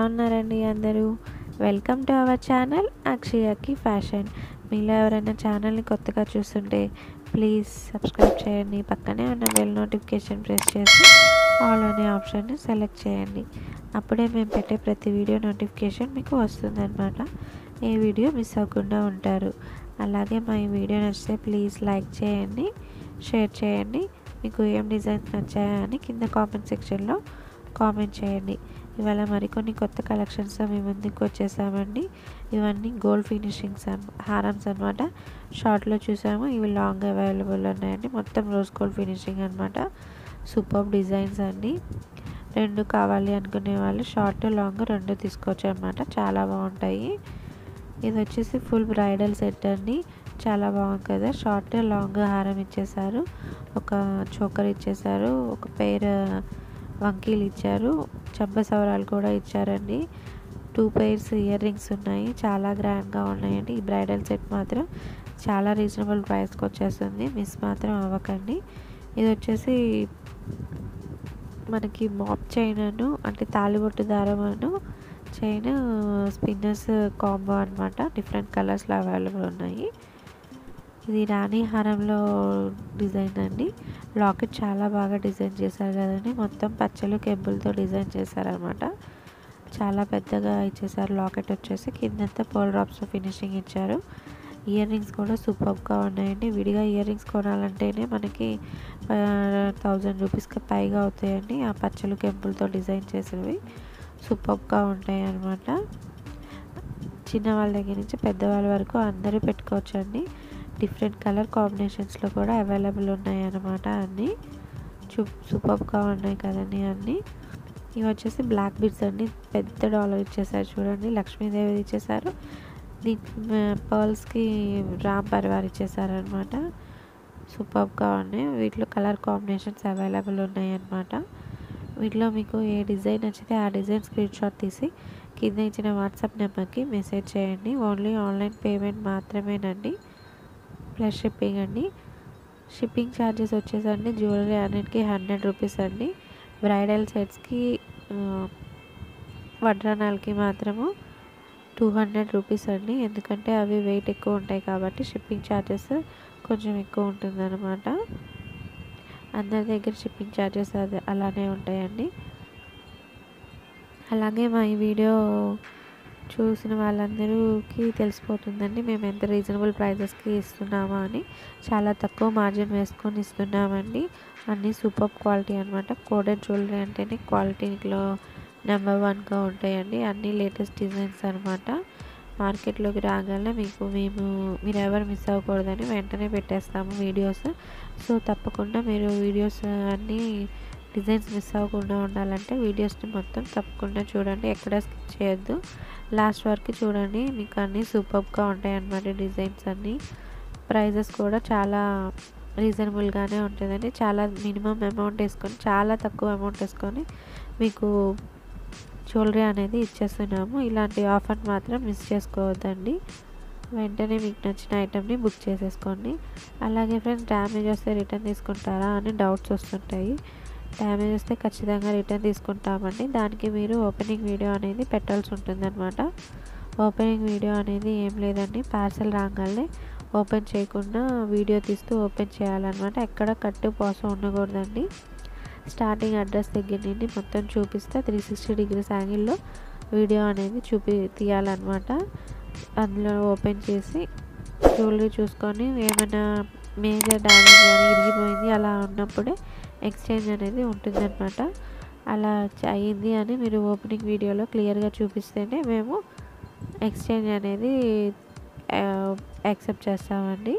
ఉన్నారండి అందరూ welcome to our channel అక్షయకి ఫ్యాషన్ మీలో ఎవరైనా ఛానల్ని కొత్తగా చూస్తుంటే ప్లీజ్ సబ్స్క్రైబ్ చేయండి పక్కనే ఉన్న బెల్ నోటిఫికేషన్ ప్రెస్ చేసి ఆల్ అనే ఆప్షన్ని సెలెక్ట్ చేయండి అప్పుడే మేము పెట్టే ప్రతి వీడియో నోటిఫికేషన్ మీకు వస్తుందన్నమాట ఏ వీడియో మిస్ అవ్వకుండా ఉంటారు అలాగే మా ఈ వీడియో నచ్చితే ప్లీజ్ లైక్ చేయండి షేర్ చేయండి మీకు ఏం డిజైన్స్ నచ్చాయా అని కింద కామెంట్ సెక్షన్లో కామెంట్ చేయండి ఇవాళ మరికొన్ని కొత్త కలెక్షన్స్తో మీ ముందుకు వచ్చేసామండి ఇవన్నీ గోల్డ్ ఫినిషింగ్స్ అన్ హారమ్స్ అనమాట షార్ట్లో చూసాము ఇవి లాంగ్ అవైలబుల్ ఉన్నాయండి మొత్తం రోజ్ గోల్డ్ ఫినిషింగ్ అనమాట సూపర్ డిజైన్స్ అండి రెండు కావాలి అనుకునే వాళ్ళు షార్ట్ లాంగ్ రెండు తీసుకోవచ్చు అనమాట చాలా బాగుంటాయి ఇది వచ్చేసి ఫుల్ బ్రైడల్ సెట్ అండి చాలా బాగుంది కదా షార్ట్ లాంగ్ హారం ఇచ్చేసారు ఒక చోకర్ ఇచ్చేసారు ఒక పేర్ వంకీలు ఇచ్చారు చెంప సవరాలు కూడా ఇచ్చారండి టూ పేర్స్ ఇయర్ రింగ్స్ ఉన్నాయి చాలా గ్రాండ్గా ఉన్నాయండి ఈ బ్రైడల్ సెట్ మాత్రం చాలా రీజనబుల్ ప్రైస్కి వచ్చేస్తుంది మిస్ మాత్రం అవ్వకండి ఇది వచ్చేసి మనకి మాప్ చైన్ అంటే తాలిబొట్టు దారమును చైన్ స్పిన్నర్స్ కాంబో అనమాట డిఫరెంట్ కలర్స్లో అవైలబుల్ ఉన్నాయి ఇది రాణి హారంలో డిజైన్ అండి లాకెట్ చాలా బాగా డిజైన్ చేశారు కదండి మొత్తం పచ్చలు కెంపులతో డిజైన్ చేశారనమాట చాలా పెద్దగా ఇచ్చేసారు లాకెట్ వచ్చేసి కిందంతా పోల్ డ్రాప్స్ ఫినిషింగ్ ఇచ్చారు ఇయర్ రింగ్స్ కూడా సూపర్గా ఉన్నాయండి విడిగా ఇయర్ రింగ్స్ కొనాలంటేనే మనకి థౌజండ్ రూపీస్కి పైగా అవుతాయండి ఆ పచ్చలు కెంపులతో డిజైన్ చేసినవి సూపర్గా ఉంటాయి అన్నమాట చిన్న వాళ్ళ దగ్గర నుంచి పెద్దవాళ్ళ వరకు అందరూ పెట్టుకోవచ్చండి డిఫరెంట్ కలర్ కాంబినేషన్స్లో కూడా అవైలబుల్ ఉన్నాయి అన్నమాట అన్నీ చూ సూపర్గా ఉన్నాయి కదండి అన్నీ ఇవి వచ్చేసి బ్లాక్ బీడ్స్ అండి పెద్ద డాలర్ ఇచ్చేసారు చూడండి లక్ష్మీదేవి ఇచ్చేసారు దీనికి పర్ల్స్కి రామ్ పరివార్ ఇచ్చేసారు అనమాట సూపర్గా ఉన్నాయి వీటిలో కలర్ కాంబినేషన్స్ అవైలబుల్ ఉన్నాయి అన్నమాట వీటిలో మీకు ఏ డిజైన్ నచ్చితే ఆ డిజైన్ స్క్రీన్ షాట్ తీసి కింద ఇచ్చిన వాట్సాప్ నెంబర్కి మెసేజ్ చేయండి ఓన్లీ ఆన్లైన్ పేమెంట్ మాత్రమేనండి ప్లస్ షిప్పింగ్ అండి షిప్పింగ్ ఛార్జెస్ వచ్చేసండి జ్యువెలరీ అన్నిటికి హండ్రెడ్ రూపీస్ అండి బ్రైడల్ సెట్స్కి వడ్రానాలకి మాత్రము టూ హండ్రెడ్ రూపీస్ అండి ఎందుకంటే అవి వెయిట్ ఎక్కువ ఉంటాయి కాబట్టి షిప్పింగ్ ఛార్జెస్ కొంచెం ఎక్కువ ఉంటుందన్నమాట అందరి దగ్గర షిప్పింగ్ ఛార్జెస్ అది అలానే ఉంటాయండి అలాగే మా ఈ వీడియో చూసిన వాళ్ళందరికీ తెలిసిపోతుందండి మేము ఎంత రీజనబుల్ ప్రైజెస్కి ఇస్తున్నామా అని చాలా తక్కువ మార్జిన్ వేసుకొని ఇస్తున్నామండి అన్నీ సూపర్ క్వాలిటీ అనమాట కోడెడ్ జ్యువెలరీ అంటేనే క్వాలిటీలో నెంబర్ వన్గా ఉంటాయండి అన్నీ లేటెస్ట్ డిజైన్స్ అనమాట మార్కెట్లోకి రాగానే మీకు మేము మీరు ఎవరు మిస్ అవ్వకూడదని వెంటనే పెట్టేస్తాము వీడియోస్ సో తప్పకుండా మీరు వీడియోస్ అన్నీ డిజైన్స్ మిస్ అవ్వకుండా ఉండాలంటే వీడియోస్ని మొత్తం తప్పకుండా చూడండి ఎక్కడ స్కిప్ చేయొద్దు లాస్ట్ వరకు చూడండి మీకు అన్నీ సూపర్గా ఉంటాయి అన్నమాట డిజైన్స్ అన్నీ ప్రైజెస్ కూడా చాలా రీజనబుల్గానే ఉంటుందండి చాలా మినిమం అమౌంట్ వేసుకొని చాలా తక్కువ అమౌంట్ వేసుకొని మీకు జ్యువెలరీ అనేది ఇచ్చేస్తున్నాము ఇలాంటి ఆఫర్ మాత్రం మిస్ చేసుకోవద్దండి వెంటనే మీకు నచ్చిన ఐటెంని బుక్ చేసేసుకోండి అలాగే ఫ్రెండ్స్ డ్యామేజ్ వస్తే రిటర్న్ తీసుకుంటారా అని డౌట్స్ వస్తుంటాయి డ్యామేజ్ వస్తే ఖచ్చితంగా రిటర్న్ తీసుకుంటామండి దానికి మీరు ఓపెనింగ్ వీడియో అనేది పెట్టాల్సి ఉంటుందన్నమాట ఓపెనింగ్ వీడియో అనేది ఏం లేదండి పార్సల్ రాగానే ఓపెన్ చేయకుండా వీడియో తీస్తూ ఓపెన్ చేయాలన్నమాట ఎక్కడ కట్టు పోసం ఉండకూడదండి స్టార్టింగ్ అడ్రస్ దగ్గర నుండి మొత్తం చూపిస్తే త్రీ సిక్స్టీ డిగ్రీస్ యాంగిల్లో వీడియో అనేది చూపి తీయాలన్నమాట అందులో ఓపెన్ చేసి జ్యువెలరీ చూసుకొని ఏమైనా మేజర్ డ్యామేజ్ కానీ ఇరిగిపోయింది అలా ఉన్నప్పుడే ఎక్స్చేంజ్ అనేది ఉంటుందన్నమాట అలా అయ్యింది అని మీరు ఓపెనింగ్ వీడియోలో క్లియర్గా చూపిస్తేనే మేము ఎక్స్చేంజ్ అనేది యాక్సెప్ట్ చేస్తామండి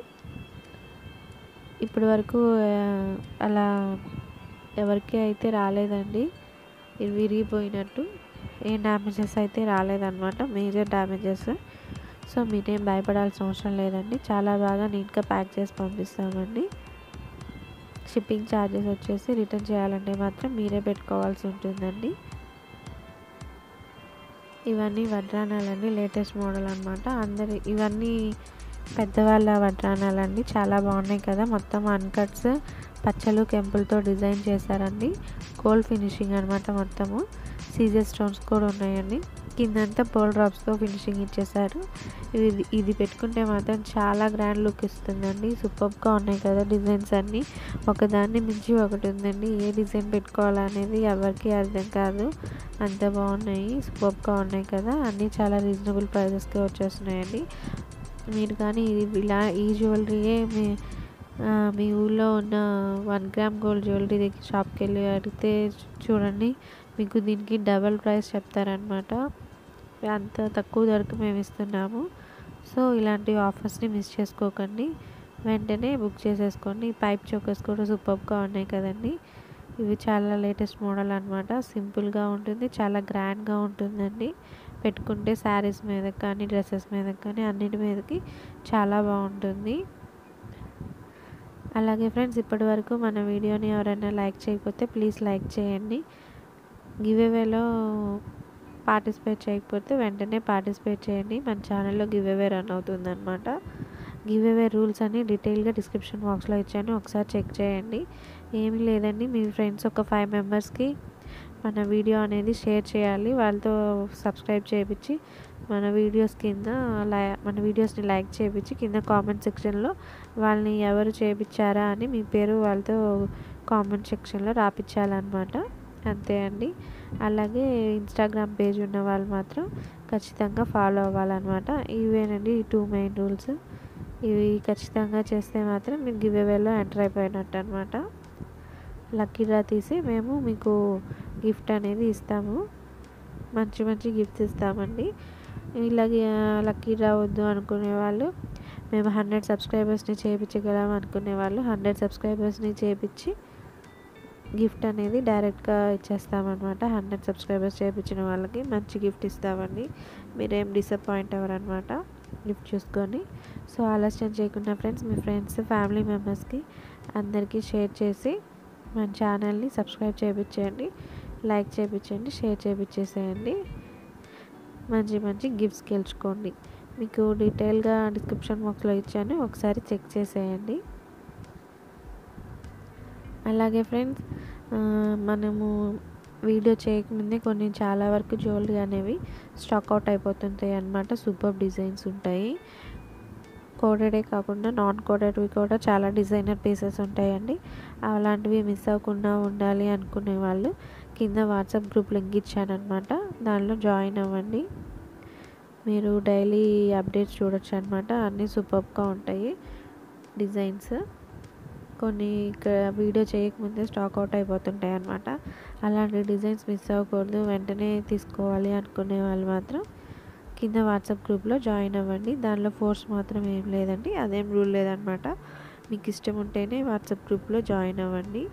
ఇప్పటి వరకు అలా ఎవరికి అయితే రాలేదండి ఇది విరిగిపోయినట్టు ఏ డ్యామేజెస్ అయితే రాలేదన్నమాట మేజర్ డ్యామేజెస్ సో మీరేం భయపడాల్సిన అవసరం లేదండి చాలా బాగా నీట్గా ప్యాక్ చేసి పంపిస్తామండి షిప్పింగ్ ఛార్జెస్ వచ్చేసి రిటర్న్ చేయాలంటే మాత్రం మీరే పెట్టుకోవాల్సి ఉంటుందండి ఇవన్నీ వడ్రానాలండి లేటెస్ట్ మోడల్ అనమాట అందరి ఇవన్నీ పెద్దవాళ్ళ వడ్రానాలండి చాలా బాగున్నాయి కదా మొత్తం అన్కట్స్ పచ్చలు కెంపులతో డిజైన్ చేశారండి గోల్డ్ ఫినిషింగ్ అనమాట మొత్తము సీజర్ స్టోన్స్ కూడా ఉన్నాయండి కిందంతా పోల్ డ్రాప్స్తో ఫినిషింగ్ ఇచ్చేసారు ఇది ఇది పెట్టుకుంటే మాత్రం చాలా గ్రాండ్ లుక్ ఇస్తుందండి సూపర్గా ఉన్నాయి కదా డిజైన్స్ అన్నీ ఒకదాన్ని మించి ఒకటి ఉందండి ఏ డిజైన్ పెట్టుకోవాలనేది ఎవరికి అర్థం కాదు అంత బాగున్నాయి సూపర్గా ఉన్నాయి కదా అన్నీ చాలా రీజనబుల్ ప్రైజెస్కి వచ్చేస్తున్నాయండి మీరు కానీ ఇది ఇలా ఈ జ్యువెలరీయే మీ మీ ఊళ్ళో ఉన్న వన్ గ్రామ్ గోల్డ్ జ్యువెలరీ దగ్గర షాప్కి వెళ్ళి అడిగితే చూడండి మీకు దీనికి డబల్ ప్రైస్ చెప్తారనమాట అంత తక్కువ ధరకు మేము ఇస్తున్నాము సో ఇలాంటి ఆఫర్స్ని మిస్ చేసుకోకండి వెంటనే బుక్ చేసేసుకోండి పైప్ చోకర్స్ కూడా సూపర్గా ఉన్నాయి కదండి ఇవి చాలా లేటెస్ట్ మోడల్ అనమాట సింపుల్గా ఉంటుంది చాలా గ్రాండ్గా ఉంటుందండి పెట్టుకుంటే శారీస్ మీద కానీ డ్రెస్సెస్ మీద కానీ అన్నిటి మీదకి చాలా బాగుంటుంది అలాగే ఫ్రెండ్స్ ఇప్పటి వరకు మన వీడియోని ఎవరైనా లైక్ చేయకపోతే ప్లీజ్ లైక్ చేయండి గివేవేలో పార్టిసిపేట్ చేయకపోతే వెంటనే పార్టిసిపేట్ చేయండి మన ఛానల్లో గివేవే రన్ అవుతుంది అనమాట గివేవే రూల్స్ అన్ని డీటెయిల్గా డిస్క్రిప్షన్ బాక్స్లో ఇచ్చాను ఒకసారి చెక్ చేయండి ఏమీ లేదండి మీ ఫ్రెండ్స్ ఒక ఫైవ్ మెంబర్స్కి మన వీడియో అనేది షేర్ చేయాలి వాళ్ళతో సబ్స్క్రైబ్ చేయించి మన వీడియోస్ కింద లై మన వీడియోస్ని లైక్ చేయించి కింద కామెంట్ సెక్షన్లో వాళ్ళని ఎవరు చేయించారా అని మీ పేరు వాళ్ళతో కామెంట్ సెక్షన్లో రాపించాలన్నమాట అంతే అండి అలాగే ఇన్స్టాగ్రామ్ పేజ్ ఉన్న వాళ్ళు మాత్రం ఖచ్చితంగా ఫాలో అవ్వాలన్నమాట ఇవేనండి ఈ టూ మెయిన్ రూల్స్ ఇవి ఖచ్చితంగా చేస్తే మాత్రం మీరు గివ్ అవేలో ఎంటర్ అయిపోయినట్టు అనమాట లక్కీ డ్రా తీసి మేము మీకు గిఫ్ట్ అనేది ఇస్తాము మంచి మంచి గిఫ్ట్స్ ఇస్తామండి ఇలాగే లక్కీ డ్రా వద్దు అనుకునే వాళ్ళు మేము హండ్రెడ్ సబ్స్క్రైబర్స్ని చేయించగలం అనుకునే వాళ్ళు హండ్రెడ్ సబ్స్క్రైబర్స్ని చేయించి గిఫ్ట్ అనేది డైరెక్ట్గా ఇచ్చేస్తామన్నమాట హండ్రెడ్ సబ్స్క్రైబర్స్ చేయించిన వాళ్ళకి మంచి గిఫ్ట్ ఇస్తామండి మీరేం డిసప్పాయింట్ అవ్వరనమాట గిఫ్ట్ చూసుకొని సో ఆలస్యం చేయకుండా ఫ్రెండ్స్ మీ ఫ్రెండ్స్ ఫ్యామిలీ మెంబర్స్కి అందరికీ షేర్ చేసి మన ఛానల్ని సబ్స్క్రైబ్ చేయించండి లైక్ చేయించండి షేర్ చేయించేసేయండి మంచి మంచి గిఫ్ట్స్ గెలుచుకోండి మీకు డీటెయిల్గా డిస్క్రిప్షన్ బాక్స్లో ఇచ్చాను ఒకసారి చెక్ చేసేయండి అలాగే ఫ్రెండ్స్ మనము వీడియో చేయకముందే కొన్ని చాలా వరకు జ్యువెలరీ అనేవి స్టాక్ అవుట్ అయిపోతుంటాయి అన్నమాట సూపర్ డిజైన్స్ ఉంటాయి కోడెడే కాకుండా నాన్ కోడెడ్వి కూడా చాలా డిజైనర్ పీసెస్ ఉంటాయండి అలాంటివి మిస్ అవ్వకుండా ఉండాలి అనుకునే వాళ్ళు కింద వాట్సాప్ గ్రూప్ లింక్ ఇచ్చానమాట దానిలో జాయిన్ అవ్వండి మీరు డైలీ అప్డేట్స్ చూడొచ్చు అనమాట అన్నీ సూపర్గా ఉంటాయి డిజైన్స్ కొన్ని ఇక్కడ వీడియో చేయకముందే స్టాక్ అవుట్ అయిపోతుంటాయి అనమాట అలాంటి డిజైన్స్ మిస్ అవ్వకూడదు వెంటనే తీసుకోవాలి అనుకునే వాళ్ళు మాత్రం కింద వాట్సాప్ గ్రూప్లో జాయిన్ అవ్వండి దానిలో ఫోర్స్ మాత్రం ఏం లేదండి అదేం రూల్ లేదనమాట మీకు ఇష్టం ఉంటేనే వాట్సాప్ గ్రూప్లో జాయిన్ అవ్వండి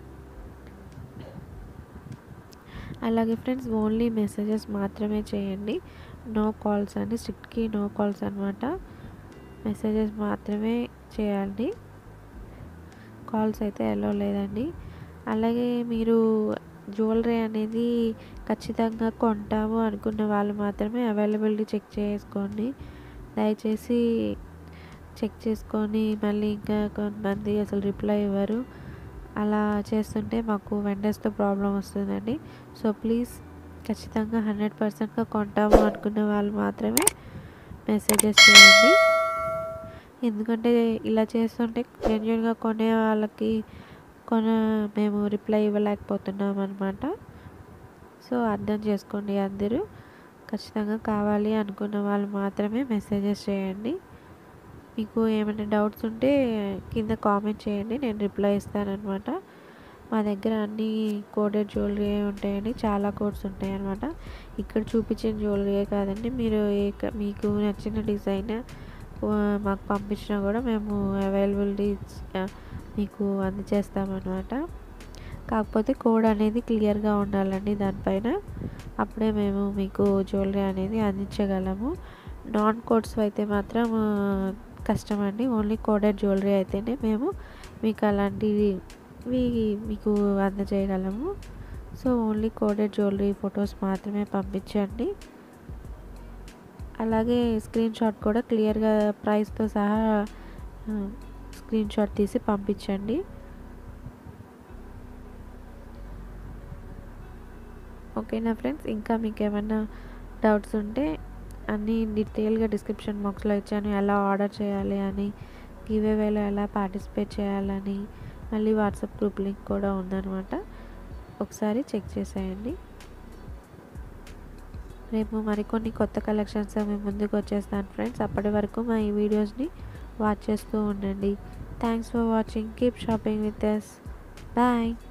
అలాగే ఫ్రెండ్స్ ఓన్లీ మెసేజెస్ మాత్రమే చేయండి నో కాల్స్ అండి స్ట్రిక్ట్కి నో కాల్స్ అనమాట మెసేజెస్ మాత్రమే చేయాలి కాల్స్ అయితే ఎలో లేదండి అలాగే మీరు జ్యువెలరీ అనేది ఖచ్చితంగా కొంటాము అనుకున్న వాళ్ళు మాత్రమే అవైలబిలిటీ చెక్ చేసుకోండి దయచేసి చెక్ చేసుకొని మళ్ళీ ఇంకా కొంతమంది అసలు రిప్లై ఇవ్వరు అలా చేస్తుంటే మాకు వెండర్స్తో ప్రాబ్లం వస్తుందండి సో ప్లీజ్ ఖచ్చితంగా హండ్రెడ్ పర్సెంట్గా కొంటాము అనుకున్న వాళ్ళు మాత్రమే మెసేజెస్ చేయండి ఎందుకంటే ఇలా చేస్తుంటే జెన్యున్గా కొనే వాళ్ళకి కొన మేము రిప్లై ఇవ్వలేకపోతున్నాం అనమాట సో అర్థం చేసుకోండి అందరూ ఖచ్చితంగా కావాలి అనుకున్న వాళ్ళు మాత్రమే మెసేజెస్ చేయండి మీకు ఏమైనా డౌట్స్ ఉంటే కింద కామెంట్ చేయండి నేను రిప్లై ఇస్తానమాట మా దగ్గర అన్ని కోడెడ్ జ్యువెలరీ ఉంటాయండి చాలా కోడ్స్ ఉంటాయి అనమాట ఇక్కడ చూపించిన జ్యువెలరీయే కాదండి మీరు ఏ మీకు నచ్చిన డిజైన్ మాకు పంపించినా కూడా మేము అవైలబిలిటీ మీకు అందజేస్తామన్నమాట కాకపోతే కోడ్ అనేది క్లియర్గా ఉండాలండి దానిపైన అప్పుడే మేము మీకు జ్యువెలరీ అనేది అందించగలము నాన్ కోడ్స్ అయితే మాత్రం కష్టం అండి ఓన్లీ కోడెడ్ జ్యువెలరీ అయితేనే మేము మీకు అలాంటివి మీకు అందజేయగలము so only coated jewellery photos మాత్రమే పంపించండి అలాగే స్క్రీన్ షాట్ కూడా క్లియర్గా ప్రైస్తో సహా స్క్రీన్ షాట్ తీసి పంపించండి ఓకేనా ఫ్రెండ్స్ ఇంకా మీకు ఏమైనా డౌట్స్ ఉంటే అన్నీ డీటెయిల్గా డిస్క్రిప్షన్ బాక్స్లో ఇచ్చాను ఎలా ఆర్డర్ చేయాలి అని గివేవేలో ఎలా పార్టిసిపేట్ చేయాలని మళ్ళీ వాట్సాప్ గ్రూప్ లింక్ కూడా ఉందన్నమాట ఒకసారి చెక్ చేసేయండి రేపు మరికొన్ని కొత్త కలెక్షన్స్ మీ ముందుకు వచ్చేస్తాను ఫ్రెండ్స్ అప్పటి వరకు మా ఈ వీడియోస్ని వాచ్ చేస్తూ ఉండండి thanks for watching keep shopping with us bye